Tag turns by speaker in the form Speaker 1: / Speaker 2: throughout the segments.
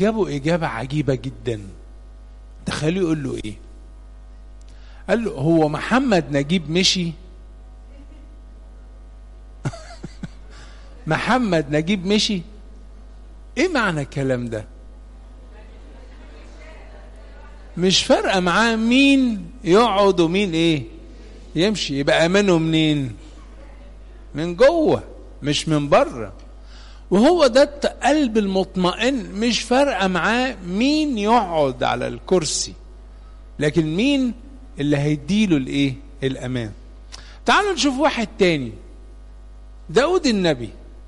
Speaker 1: جابوا إجابة عجيبة جدا تخيلوا يقول له إيه قال له هو محمد نجيب مشي محمد نجيب مشي ايه معنى الكلام ده مش فارقه معاه مين يقعد ومين ايه يمشي يبقى امانه منين من جوه مش من بره وهو ده القلب المطمئن مش فارقه معاه مين يقعد على الكرسي لكن مين اللي هيديله الايه الامان تعالوا نشوف واحد تاني داود النبي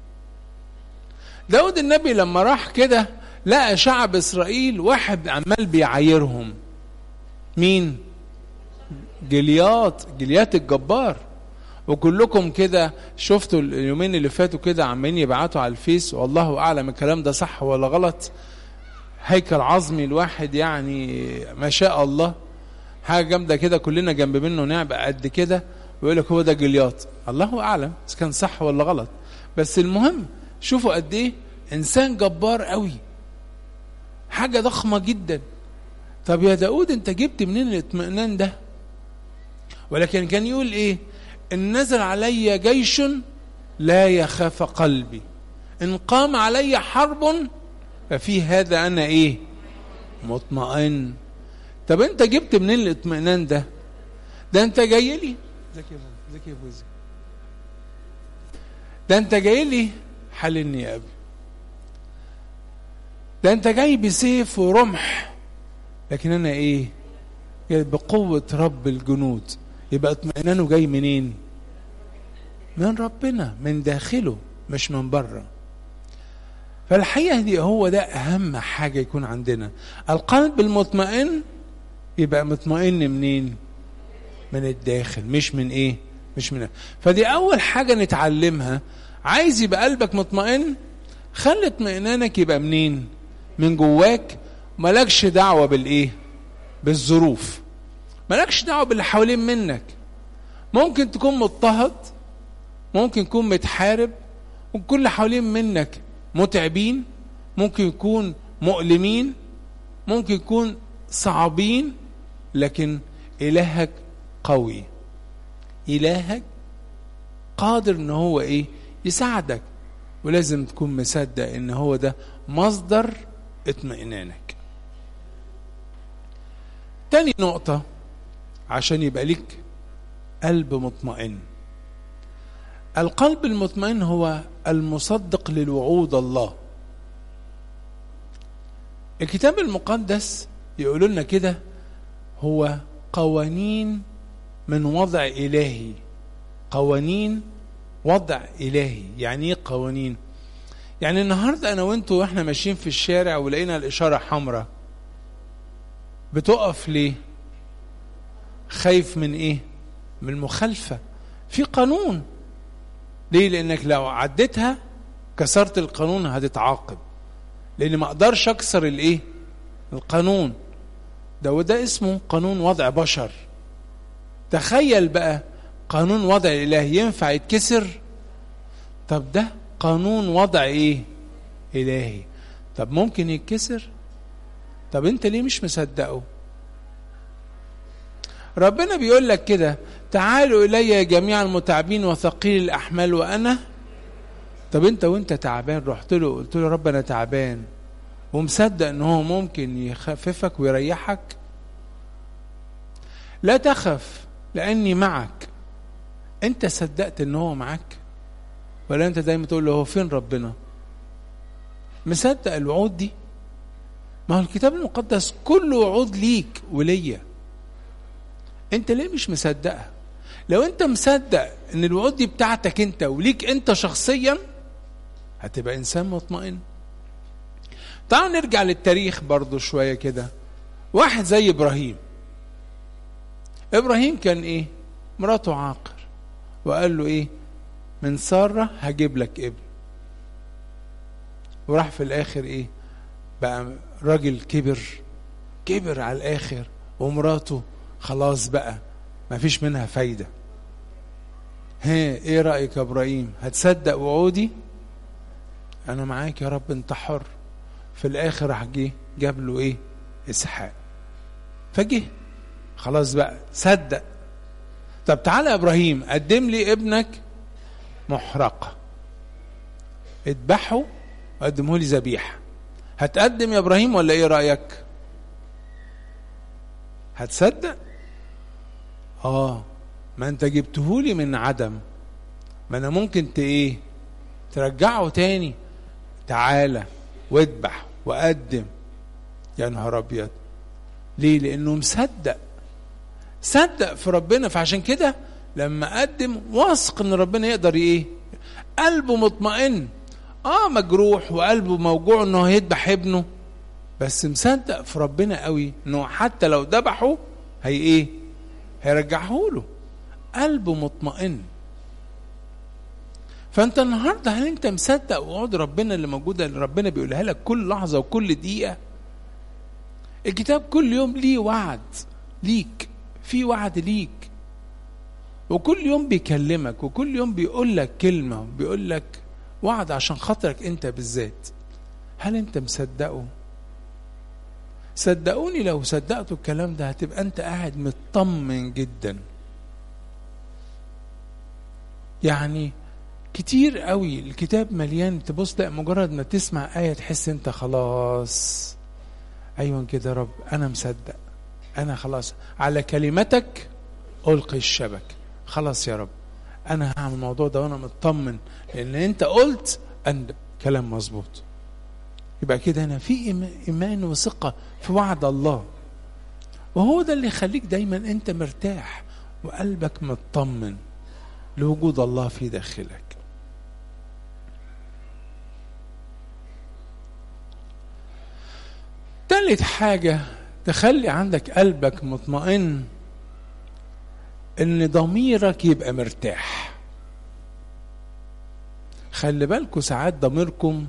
Speaker 1: داود النبي لما راح كده لقى شعب اسرائيل واحد عمال بيعايرهم مين جليات جليات الجبار وكلكم كده شفتوا اليومين اللي فاتوا كده عمالين يبعتوا على الفيس والله اعلم الكلام ده صح ولا غلط هيكل عظمي الواحد يعني ما شاء الله حاجه جامده كده كلنا جنب منه نعبة قد كده ويقول لك هو ده جليات الله اعلم اذا كان صح ولا غلط بس المهم شوفوا قد ايه انسان جبار قوي حاجه ضخمه جدا طب يا داود انت جبت منين الاطمئنان ده ولكن كان يقول ايه ان نزل علي جيش لا يخاف قلبي ان قام علي حرب ففي هذا انا ايه مطمئن طب انت جبت منين الاطمئنان ده ده انت جاي لي ذكي يا ابو ذكي يا ابو ده انت جاي لي حلني يا ابي ده انت جاي بسيف ورمح لكن انا ايه جاي بقوة رب الجنود يبقى اطمئنانه جاي منين من ربنا من داخله مش من بره فالحقيقة دي هو ده أهم حاجة يكون عندنا القلب المطمئن يبقى مطمئن منين من الداخل مش من ايه مش من فدي أول حاجة نتعلمها عايز يبقى قلبك مطمئن خلي اطمئنانك يبقى منين من جواك مالكش دعوة بالإيه بالظروف مالكش دعوة باللي حوالين منك ممكن تكون مضطهد ممكن تكون متحارب وكل اللي حوالين منك متعبين ممكن يكون مؤلمين ممكن يكون صعبين لكن إلهك قوي إلهك قادر ان هو ايه يساعدك ولازم تكون مصدق ان هو ده مصدر اطمئنانك تاني نقطة عشان يبقى ليك قلب مطمئن القلب المطمئن هو المصدق للوعود الله الكتاب المقدس يقول لنا كده هو قوانين من وضع إلهي قوانين وضع إلهي يعني إيه قوانين يعني النهاردة أنا وأنتوا وإحنا ماشيين في الشارع ولقينا الإشارة حمراء بتقف ليه خايف من إيه من المخالفة في قانون ليه لأنك لو عديتها كسرت القانون هتتعاقب لأن ما أقدرش أكسر الإيه القانون ده وده اسمه قانون وضع بشر تخيل بقى قانون وضع الإله ينفع يتكسر طب ده قانون وضع ايه إلهي طب ممكن يتكسر طب انت ليه مش مصدقه ربنا بيقول لك كده تعالوا إلي جميعا المتعبين وثقيل الأحمال وأنا طب انت وانت تعبان رحت له قلت له رب انا تعبان ومصدق ان هو ممكن يخففك ويريحك لا تخف لاني معك انت صدقت ان هو معاك ولا انت دايما تقول له هو فين ربنا مصدق الوعود دي ما هو الكتاب المقدس كله وعود ليك وليا انت ليه مش مصدقها لو انت مصدق ان الوعود دي بتاعتك انت وليك انت شخصيا هتبقى انسان مطمئن تعالوا نرجع للتاريخ برضو شوية كده واحد زي ابراهيم ابراهيم كان ايه مراته عاقر وقال له ايه من سارة هجيب لك ابن وراح في الاخر ايه بقى راجل كبر كبر على الاخر ومراته خلاص بقى ما فيش منها فايدة ها ايه رأيك يا ابراهيم هتصدق وعودي انا معاك يا رب انت حر في الاخر راح جه جاب له ايه اسحاق فجه خلاص بقى صدق طب تعالى يا ابراهيم قدم لي ابنك محرقه اذبحه وقدمه لي ذبيحه هتقدم يا ابراهيم ولا ايه رايك هتصدق اه ما انت جبتهولي من عدم ما انا ممكن ت ايه ترجعه تاني تعالى واذبح وقدم يا نهار ابيض ليه لانه مصدق صدق في ربنا فعشان كده لما قدم واثق ان ربنا يقدر ايه قلبه مطمئن اه مجروح وقلبه موجوع انه هيذبح ابنه بس مصدق في ربنا قوي انه حتى لو ذبحه هي ايه هيرجعه له قلبه مطمئن فانت النهارده هل انت مصدق وعود ربنا اللي موجوده اللي ربنا بيقولها لك كل لحظه وكل دقيقه الكتاب كل يوم ليه وعد ليك في وعد ليك وكل يوم بيكلمك وكل يوم بيقول لك كلمه بيقول لك وعد عشان خاطرك انت بالذات هل انت مصدقه صدقوني لو صدقتوا الكلام ده هتبقى انت قاعد مطمن جدا يعني كتير قوي الكتاب مليان تبص لا مجرد ما تسمع آية تحس انت خلاص ايوه كده يا رب انا مصدق انا خلاص على كلمتك القي الشبك خلاص يا رب انا هعمل الموضوع ده وانا مطمن لان انت قلت ان كلام مظبوط يبقى كده هنا في ايمان وثقه في وعد الله وهو ده اللي يخليك دايما انت مرتاح وقلبك مطمن لوجود الله في داخلك تالت حاجة تخلي عندك قلبك مطمئن ان ضميرك يبقى مرتاح خلي بالكم ساعات ضميركم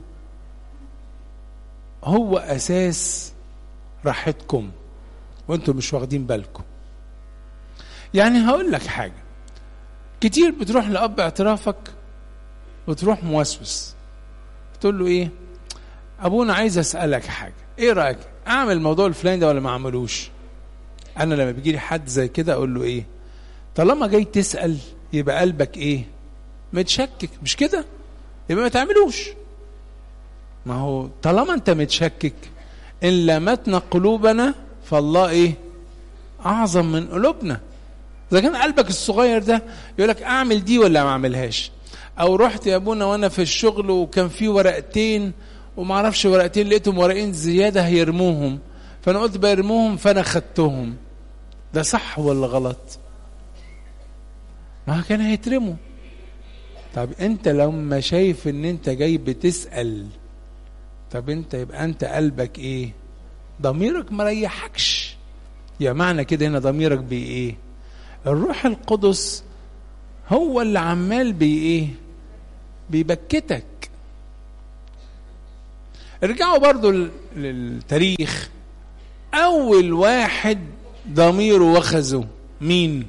Speaker 1: هو اساس راحتكم وانتم مش واخدين بالكم يعني هقول لك حاجه كتير بتروح لاب اعترافك وتروح موسوس تقول له ايه ابونا عايز اسالك حاجه ايه رايك اعمل الموضوع الفلاني ده ولا ما اعملوش انا لما بيجي لي حد زي كده اقول له ايه طالما جاي تسال يبقى قلبك ايه متشكك مش كده يبقى ما تعملوش ما هو طالما انت متشكك ان لمتنا قلوبنا فالله ايه اعظم من قلوبنا اذا كان قلبك الصغير ده يقول لك اعمل دي ولا ما اعملهاش او رحت يا ابونا وانا في الشغل وكان في ورقتين وما اعرفش ورقتين لقيتهم ورقين زياده هيرموهم فانا قلت بيرموهم فانا خدتهم ده صح ولا غلط ما كان هيترموا طب انت لما شايف ان انت جاي بتسال طب انت يبقى انت قلبك ايه ضميرك مريحكش يا معنى كده هنا ضميرك بي ايه الروح القدس هو اللي عمال بي ايه بيبكتك ارجعوا برضو للتاريخ اول واحد ضميره وخزه مين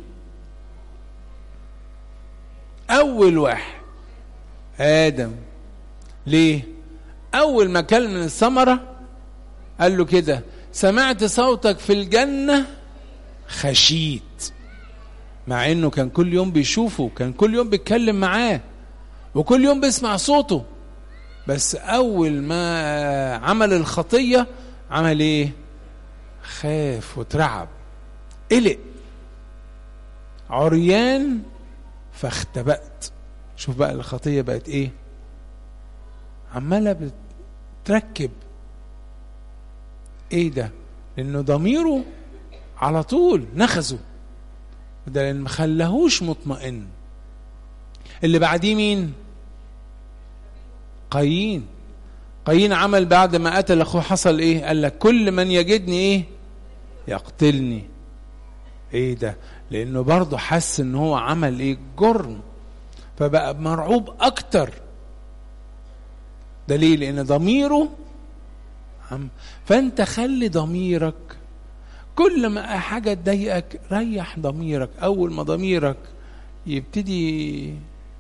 Speaker 1: اول واحد ادم ليه اول ما كل من الثمره قال له كده سمعت صوتك في الجنه خشيت مع انه كان كل يوم بيشوفه كان كل يوم بيتكلم معاه وكل يوم بيسمع صوته بس اول ما عمل الخطيه عمل ايه خاف وترعب قلق عريان فاختبأت شوف بقى الخطيه بقت ايه عماله بتركب ايه ده لانه ضميره على طول نخزه ده لان ما خلاهوش مطمئن اللي بعديه مين قايين قايين عمل بعد ما قتل اخوه حصل ايه قال لك كل من يجدني ايه يقتلني ايه ده لانه برضه حس ان هو عمل ايه جرم فبقى مرعوب اكتر ده ليه لان ضميره عم فانت خلي ضميرك كل ما حاجه تضايقك ريح ضميرك اول ما ضميرك يبتدي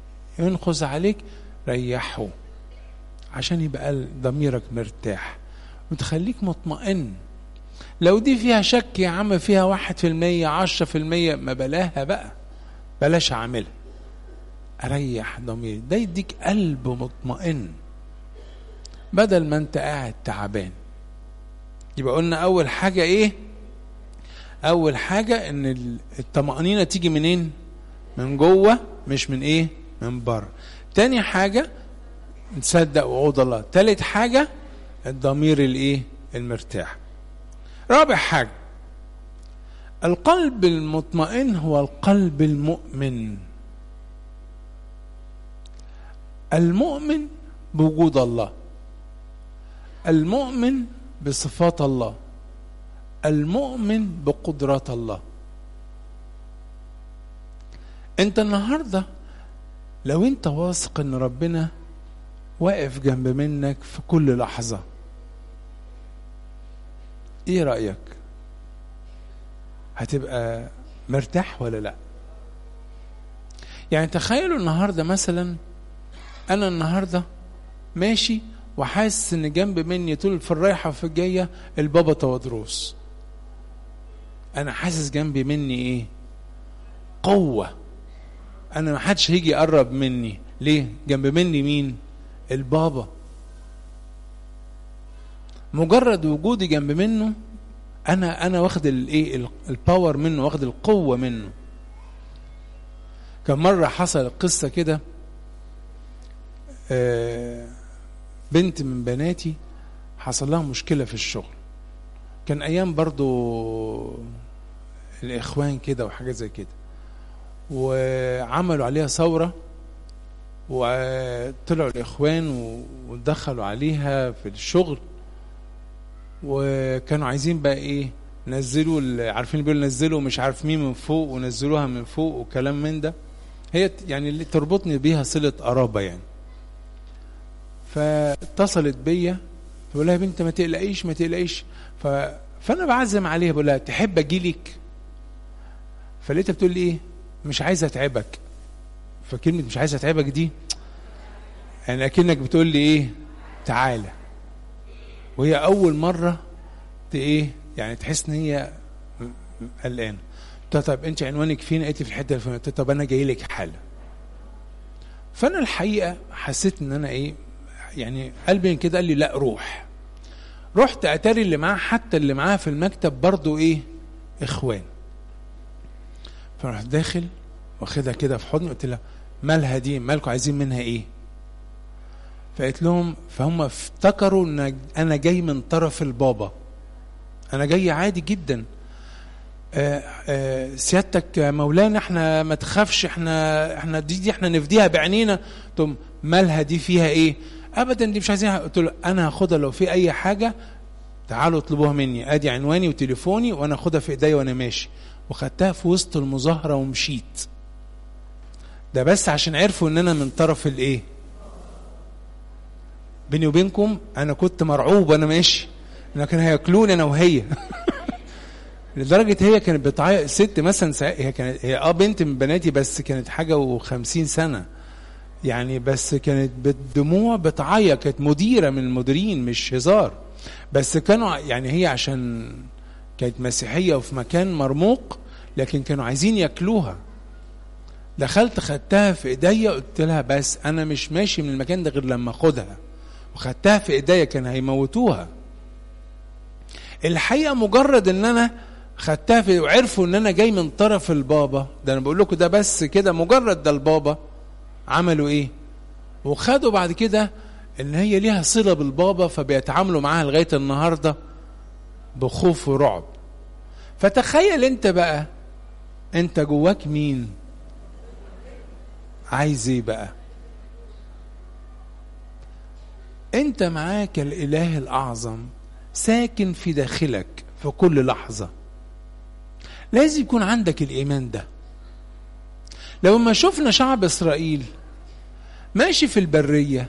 Speaker 1: ينخز عليك ريحه عشان يبقى ضميرك مرتاح وتخليك مطمئن لو دي فيها شك يا عم فيها واحد في المية عشرة في المية ما بلاها بقى بلاش أعملها أريح ضميري ده يديك قلب مطمئن بدل ما أنت قاعد تعبان يبقى قلنا أول حاجة إيه أول حاجة إن الطمأنينة تيجي منين من جوه مش من إيه من بره تاني حاجة نصدق وعود الله تالت حاجة الضمير الإيه المرتاح رابع حاجة القلب المطمئن هو القلب المؤمن المؤمن بوجود الله المؤمن بصفات الله المؤمن بقدرات الله انت النهارده لو انت واثق ان ربنا واقف جنب منك في كل لحظه ايه رايك هتبقى مرتاح ولا لا يعني تخيلوا النهارده مثلا انا النهارده ماشي وحاسس ان جنب مني طول في الرايحه وفي الجايه البابا تودروس انا حاسس جنبي مني ايه قوه انا ما حدش هيجي يقرب مني ليه جنب مني مين البابا مجرد وجودي جنب منه انا انا واخد الايه الباور منه واخد القوه منه كان مره حصل قصه كده آه بنت من بناتي حصل لها مشكله في الشغل كان ايام برضو الاخوان كده وحاجات زي كده وعملوا عليها ثوره وطلعوا الاخوان ودخلوا عليها في الشغل وكانوا عايزين بقى ايه نزلوا عارفين بيقولوا نزلوا مش عارف مين من فوق ونزلوها من فوق وكلام من ده هي يعني اللي تربطني بيها صله قرابه يعني فاتصلت بيا بقول لها يا بنت ما تقلقيش ما تقلقيش ف... فانا بعزم عليها بقول لها تحب اجي لك فلقيتها بتقول لي ايه مش عايزه اتعبك فكلمه مش عايزه اتعبك دي يعني اكنك بتقول لي ايه تعالى وهي اول مره ايه يعني تحس ان هي قلقانه قلت طب انت عنوانك فين قالت في الحته الفلانيه قلت طب انا جاي لك حالا فانا الحقيقه حسيت ان انا ايه يعني قلبي كده قال لي لا روح رحت اتاري اللي معاه حتى اللي معاه في المكتب برضو ايه اخوان فرحت داخل واخدها كده في حضني قلت لها مالها دي مالكم عايزين منها ايه فقلت لهم فهم افتكروا ان انا جاي من طرف البابا انا جاي عادي جدا آآ آآ سيادتك مولانا احنا ما تخافش احنا احنا دي, دي احنا نفديها بعينينا ثم مالها دي فيها ايه ابدا دي مش عايزينها قلت له انا هاخدها لو في اي حاجه تعالوا اطلبوها مني ادي عنواني وتليفوني وانا اخدها في ايديا وانا ماشي وخدتها في وسط المظاهره ومشيت ده بس عشان عرفوا ان انا من طرف الايه بيني وبينكم انا كنت مرعوب وانا ماشي لكن هياكلوني انا وهي لدرجة هي كانت بتعيط ست مثلا هي كانت هي اه بنت من بناتي بس كانت حاجة وخمسين سنة يعني بس كانت بالدموع بتعيط كانت مديرة من المديرين مش هزار بس كانوا يعني هي عشان كانت مسيحية وفي مكان مرموق لكن كانوا عايزين ياكلوها دخلت خدتها في ايديا قلت لها بس انا مش ماشي من المكان ده غير لما اخدها وخدتها في ايديا كان هيموتوها الحقيقه مجرد ان انا خدتها في وعرفوا ان انا جاي من طرف البابا ده انا بقول لكم ده بس كده مجرد ده البابا عملوا ايه وخدوا بعد كده ان هي ليها صله بالبابا فبيتعاملوا معاها لغايه النهارده بخوف ورعب فتخيل انت بقى انت جواك مين عايز ايه بقى انت معاك الاله الاعظم ساكن في داخلك في كل لحظه لازم يكون عندك الايمان ده لو ما شفنا شعب اسرائيل ماشي في البريه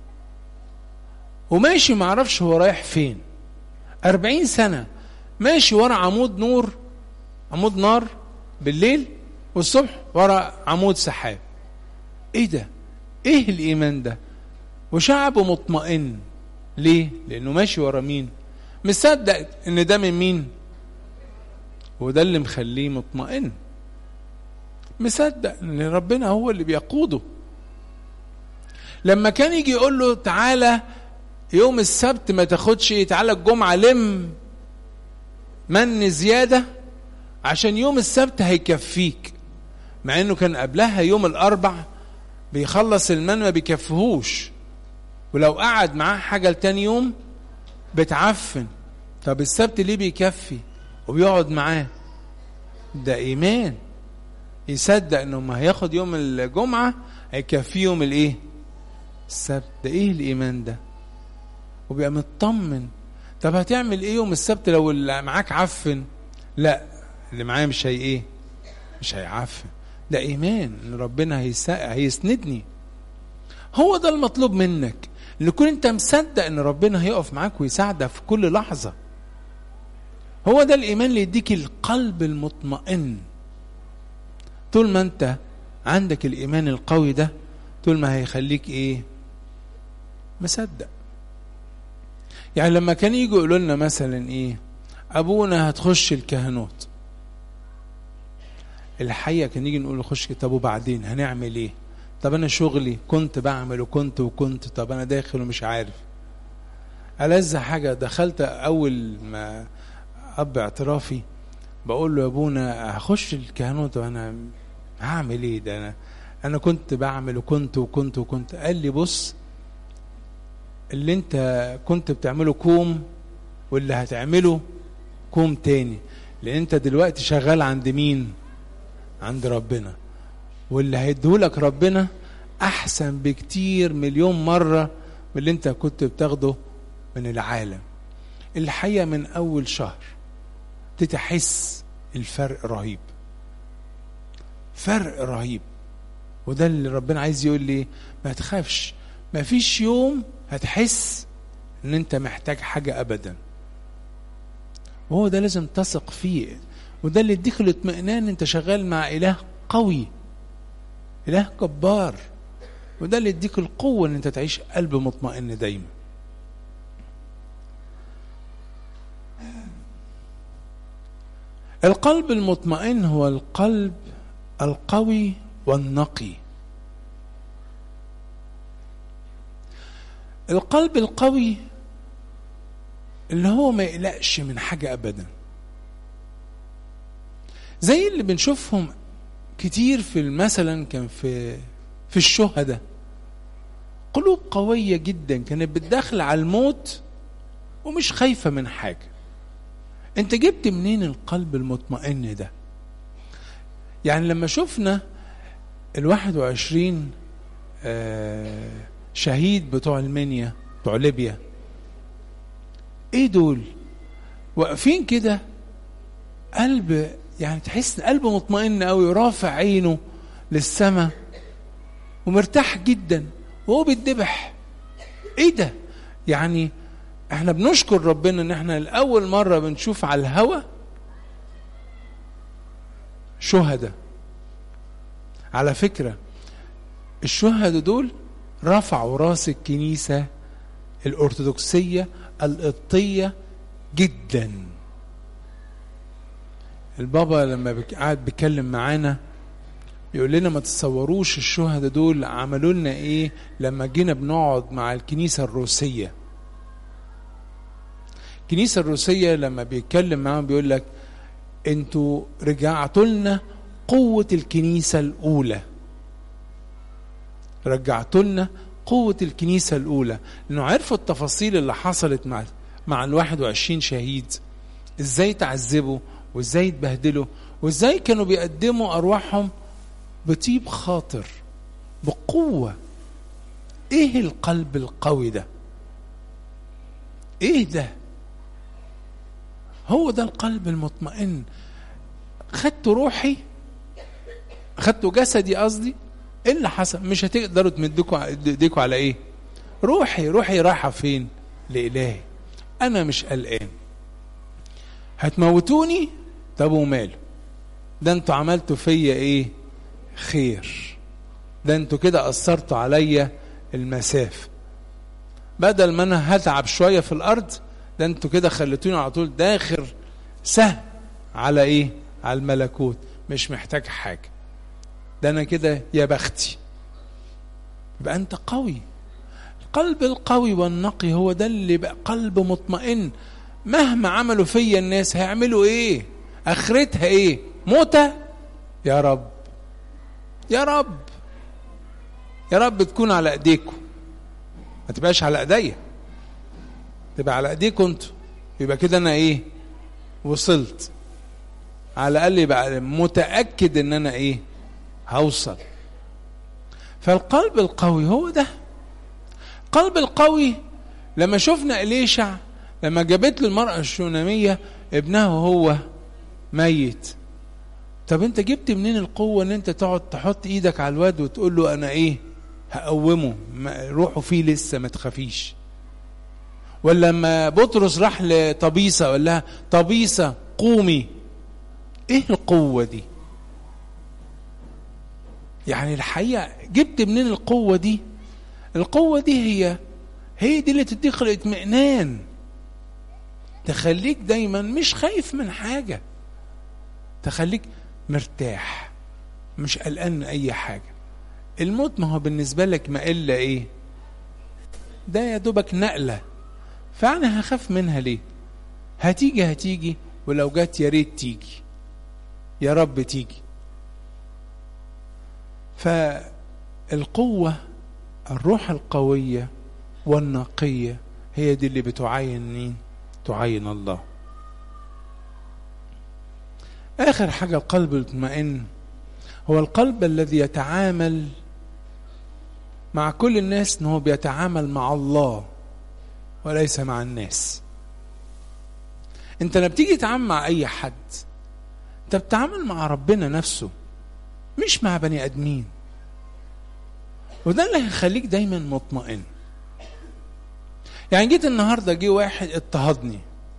Speaker 1: وماشي معرفش هو رايح فين أربعين سنة ماشي ورا عمود نور عمود نار بالليل والصبح ورا عمود سحاب ايه ده ايه الايمان ده وشعبه مطمئن ليه لانه ماشي ورا مين مصدق ان ده من مين وده اللي مخليه مطمئن مصدق ان ربنا هو اللي بيقوده لما كان يجي يقول له تعالى يوم السبت ما تاخدش ايه تعالى الجمعه لم من زياده عشان يوم السبت هيكفيك مع انه كان قبلها يوم الاربع بيخلص المن ما بيكفيهوش ولو قعد معاه حاجه لتاني يوم بتعفن طب السبت ليه بيكفي وبيقعد معاه ده ايمان يصدق انه ما هياخد يوم الجمعه هيكفيه يوم الايه السبت ده ايه الايمان ده وبيبقى مطمن طب هتعمل ايه يوم السبت لو اللي معاك عفن لا اللي معايا مش هي ايه مش هيعفن ده ايمان ان ربنا هيسا... هيسندني هو ده المطلوب منك ان تكون انت مصدق ان ربنا هيقف معاك ويساعدك في كل لحظه هو ده الايمان اللي يديك القلب المطمئن طول ما انت عندك الايمان القوي ده طول ما هيخليك ايه مصدق يعني لما كان يجوا يقولوا لنا مثلا ايه ابونا هتخش الكهنوت الحقيقه كان يجي نقول خش طب وبعدين هنعمل ايه طب انا شغلي كنت بعمل وكنت وكنت طب انا داخل ومش عارف ألذ حاجه دخلت اول ما اب اعترافي بقول له يا ابونا هخش الكهنوت وانا هعمل ايه ده انا انا كنت بعمل وكنت وكنت وكنت قال لي بص اللي انت كنت بتعمله كوم واللي هتعمله كوم تاني لان انت دلوقتي شغال عند مين عند ربنا واللي هيديهولك ربنا احسن بكتير مليون مره من اللي انت كنت بتاخده من العالم الحقيقه من اول شهر تتحس الفرق رهيب فرق رهيب وده اللي ربنا عايز يقول لي ما تخافش ما فيش يوم هتحس ان انت محتاج حاجة ابدا وهو ده لازم تثق فيه وده اللي يديك الاطمئنان انت شغال مع اله قوي اله جبار وده اللي يديك القوة ان انت تعيش قلب مطمئن دايما القلب المطمئن هو القلب القوي والنقي القلب القوي اللي هو ما يقلقش من حاجة أبدا زي اللي بنشوفهم كتير في مثلا كان في في الشهداء قلوب قوية جدا كانت بتدخل على الموت ومش خايفة من حاجة انت جبت منين القلب المطمئن ده يعني لما شفنا الواحد وعشرين آه شهيد بتوع المنيا بتوع ليبيا ايه دول واقفين كده قلب يعني تحس قلبه مطمئن قوي ورافع عينه للسماء ومرتاح جدا وهو بيتذبح ايه ده يعني احنا بنشكر ربنا ان احنا لاول مره بنشوف على الهوى شهداء على فكره الشهداء دول رفعوا راس الكنيسه الارثوذكسيه القبطيه جدا البابا لما قعد بيتكلم معانا يقول لنا ما تتصوروش الشهداء دول عملوا لنا ايه لما جينا بنقعد مع الكنيسه الروسيه الكنيسه الروسيه لما بيتكلم معاهم بيقول لك انتوا رجعتوا لنا قوه الكنيسه الاولى رجعتوا لنا قوه الكنيسه الاولى لانه عرفوا التفاصيل اللي حصلت مع مع ال 21 شهيد ازاي تعذبوا وازاي يتبهدلوا وازاي كانوا بيقدموا ارواحهم بطيب خاطر بقوه ايه القلب القوي ده ايه ده هو ده القلب المطمئن خدت روحي خدت جسدي قصدي ايه اللي حصل مش هتقدروا تمدكوا ايديكوا على ايه روحي روحي رايحه فين لالهي انا مش قلقان هتموتوني طب وماله ده انتوا عملتوا فيا ايه خير ده انتوا كده اثرتوا عليا المسافه بدل ما انا هتعب شويه في الارض ده انتوا كده خليتوني على طول داخل سهم على ايه على الملكوت مش محتاج حاجه ده انا كده يا بختي يبقى انت قوي القلب القوي والنقي هو ده اللي بقى قلب مطمئن مهما عملوا فيا الناس هيعملوا ايه اخرتها ايه موتة يا رب يا رب يا رب تكون على ايديكم ما تبقاش على ايديا تبقى على ايديكم انتوا يبقى كده انا ايه وصلت على الاقل يبقى متاكد ان انا ايه هوصل فالقلب القوي هو ده القلب القوي لما شفنا إليشع لما جابت له المرأة الشونامية ابنها هو ميت طب انت جبت منين القوة ان انت تقعد تحط ايدك على الواد وتقول له انا ايه هقومه روحه فيه لسه ما تخافيش ولا لما بطرس راح لطبيسة وقال لها طبيسة قومي ايه القوة دي يعني الحقيقة جبت منين القوة دي القوة دي هي هي دي اللي تديك الاطمئنان تخليك دايما مش خايف من حاجة تخليك مرتاح مش قلقان من أي حاجة الموت ما هو بالنسبة لك ما إلا إيه ده يا دوبك نقلة فأنا هخاف منها ليه هتيجي هتيجي ولو جت يا ريت تيجي يا رب تيجي فالقوة الروح القوية والنقية هي دي اللي بتعين مين؟ تعين الله. آخر حاجة القلب المطمئن هو القلب الذي يتعامل مع كل الناس ان هو بيتعامل مع الله وليس مع الناس. انت لما بتيجي تتعامل مع اي حد انت بتتعامل مع ربنا نفسه مش مع بني ادمين. وده اللي هيخليك دايما مطمئن يعني جيت النهارده جه واحد اضطهدني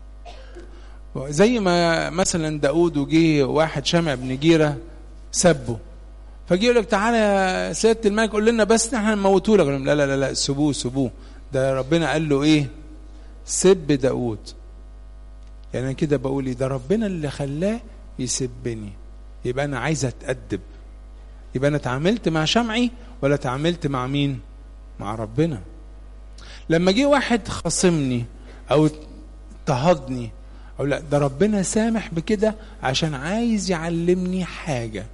Speaker 1: زي ما مثلا داود وجه واحد شمع بن جيره سبه فجي يقول لك تعالى يا سياده الملك قول لنا بس احنا نموتوه لك لا لا لا لا سيبوه سيبوه ده ربنا قال له ايه سب داود يعني كده بقول ايه ده ربنا اللي خلاه يسبني يبقى انا عايز اتادب يبقى انا اتعاملت مع شمعي ولا اتعاملت مع مين مع ربنا لما جه واحد خاصمني او اضطهدني او لا ده ربنا سامح بكده عشان عايز يعلمني حاجه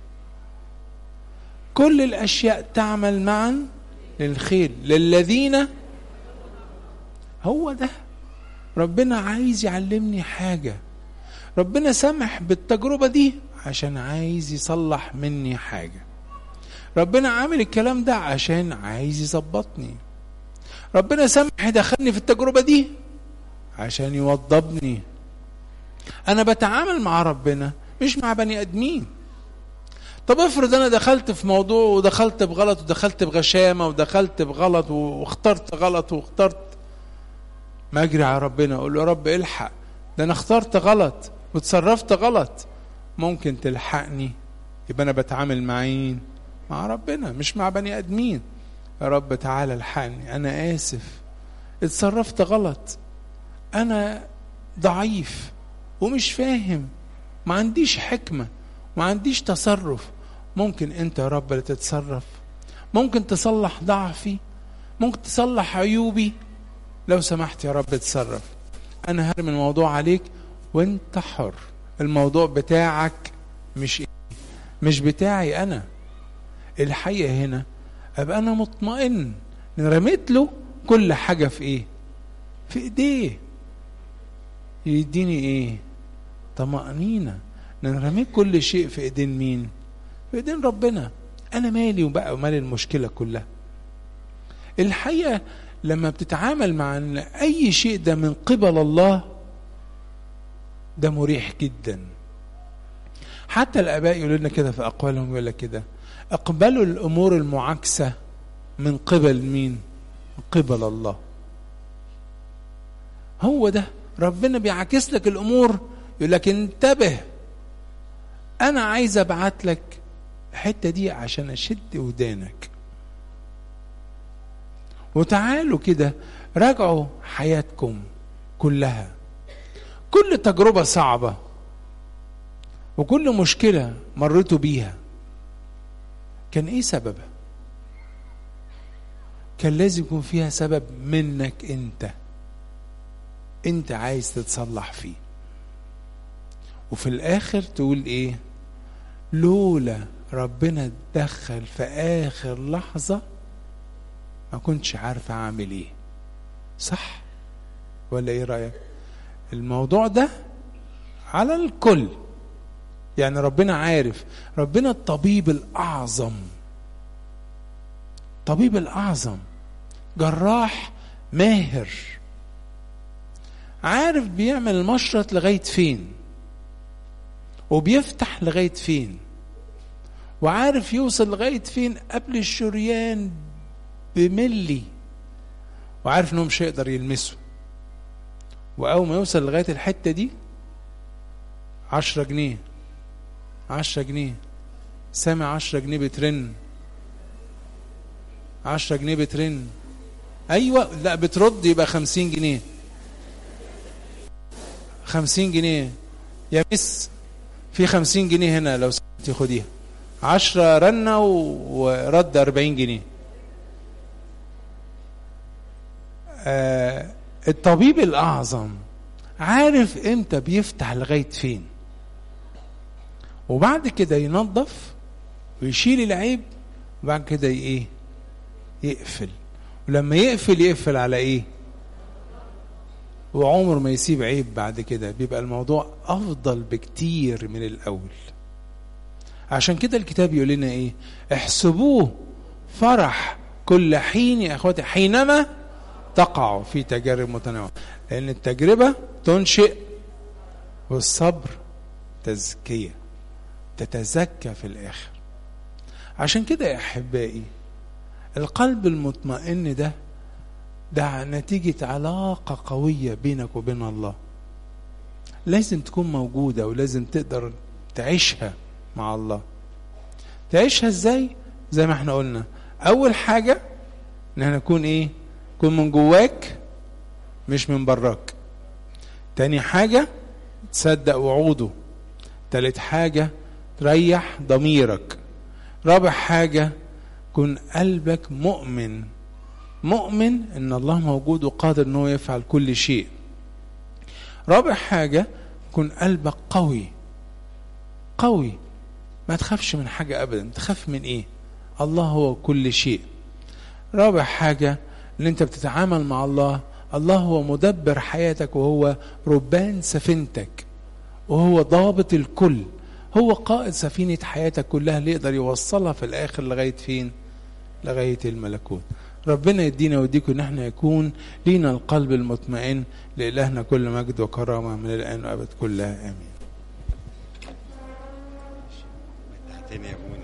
Speaker 1: كل الاشياء تعمل معا للخير للذين هو ده ربنا عايز يعلمني حاجه ربنا سمح بالتجربه دي عشان عايز يصلح مني حاجه ربنا عامل الكلام ده عشان عايز يظبطني ربنا سمح دخلني في التجربة دي عشان يوضبني أنا بتعامل مع ربنا مش مع بني آدمين طب افرض أنا دخلت في موضوع ودخلت بغلط ودخلت بغشامة ودخلت بغلط واخترت غلط واخترت ما أجري على ربنا أقول له يا رب الحق ده أنا اخترت غلط وتصرفت غلط ممكن تلحقني يبقى أنا بتعامل مع مين؟ مع ربنا مش مع بني ادمين يا رب تعالى الحقني انا اسف اتصرفت غلط انا ضعيف ومش فاهم ما عنديش حكمه ما عنديش تصرف ممكن انت يا رب اللي تتصرف ممكن تصلح ضعفي ممكن تصلح عيوبي لو سمحت يا رب اتصرف انا هرمي الموضوع عليك وانت حر الموضوع بتاعك مش إيه؟ مش بتاعي انا الحقيقه هنا ابقى انا مطمئن ان رميت له كل حاجه في ايه في ايديه يديني ايه طمأنينة ان انا رميت كل شيء في ايدين مين في ايدين ربنا انا مالي وبقى ومال المشكله كلها الحقيقه لما بتتعامل مع ان اي شيء ده من قبل الله ده مريح جدا حتى الاباء يقولوا لنا كده في اقوالهم يقول لك كده اقبلوا الامور المعاكسه من قبل مين من قبل الله هو ده ربنا بيعاكس لك الامور يقول لك انتبه انا عايز ابعت لك الحته دي عشان اشد ودانك وتعالوا كده راجعوا حياتكم كلها كل تجربة صعبة وكل مشكلة مريتوا بيها كان ايه سببها كان لازم يكون فيها سبب منك انت انت عايز تتصلح فيه وفي الاخر تقول ايه لولا ربنا اتدخل في اخر لحظة ما كنتش عارف اعمل ايه صح ولا ايه رأيك الموضوع ده على الكل يعني ربنا عارف ربنا الطبيب الاعظم الطبيب الاعظم جراح ماهر عارف بيعمل المشرط لغايه فين وبيفتح لغايه فين وعارف يوصل لغايه فين قبل الشريان بملي وعارف انه مش هيقدر يلمسه واول ما يوصل لغايه الحته دي عشرة جنيه عشرة جنيه سامع عشرة جنيه بترن عشرة جنيه بترن ايوه لا بترد يبقى خمسين جنيه خمسين جنيه يا مس في خمسين جنيه هنا لو سمحتي خديها عشرة رنة ورد أربعين جنيه آه الطبيب الأعظم عارف امتى بيفتح لغاية فين وبعد كده ينظف ويشيل العيب وبعد كده ايه يقفل ولما يقفل يقفل على ايه وعمر ما يسيب عيب بعد كده بيبقى الموضوع افضل بكتير من الاول عشان كده الكتاب يقول لنا ايه احسبوه فرح كل حين يا اخواتي حينما تقعوا في تجارب متنوعه لان التجربه تنشئ والصبر تزكيه تتزكى في الاخر عشان كده يا احبائي القلب المطمئن ده ده نتيجة علاقة قوية بينك وبين الله لازم تكون موجودة ولازم تقدر تعيشها مع الله تعيشها ازاي زي ما احنا قلنا اول حاجة ان احنا نكون ايه نكون من جواك مش من براك تاني حاجة تصدق وعوده تالت حاجة تريح ضميرك رابع حاجة كن قلبك مؤمن مؤمن ان الله موجود وقادر ان هو يفعل كل شيء رابع حاجة كن قلبك قوي قوي ما تخافش من حاجة ابدا تخاف من ايه الله هو كل شيء رابع حاجة ان انت بتتعامل مع الله الله هو مدبر حياتك وهو ربان سفينتك وهو ضابط الكل هو قائد سفينة حياتك كلها اللي يقدر يوصلها في الآخر لغاية فين لغاية الملكوت ربنا يدينا ويديكم ان احنا يكون لينا القلب المطمئن لإلهنا كل مجد وكرامة من الآن وأبد كلها آمين
Speaker 2: تاني يا ابونا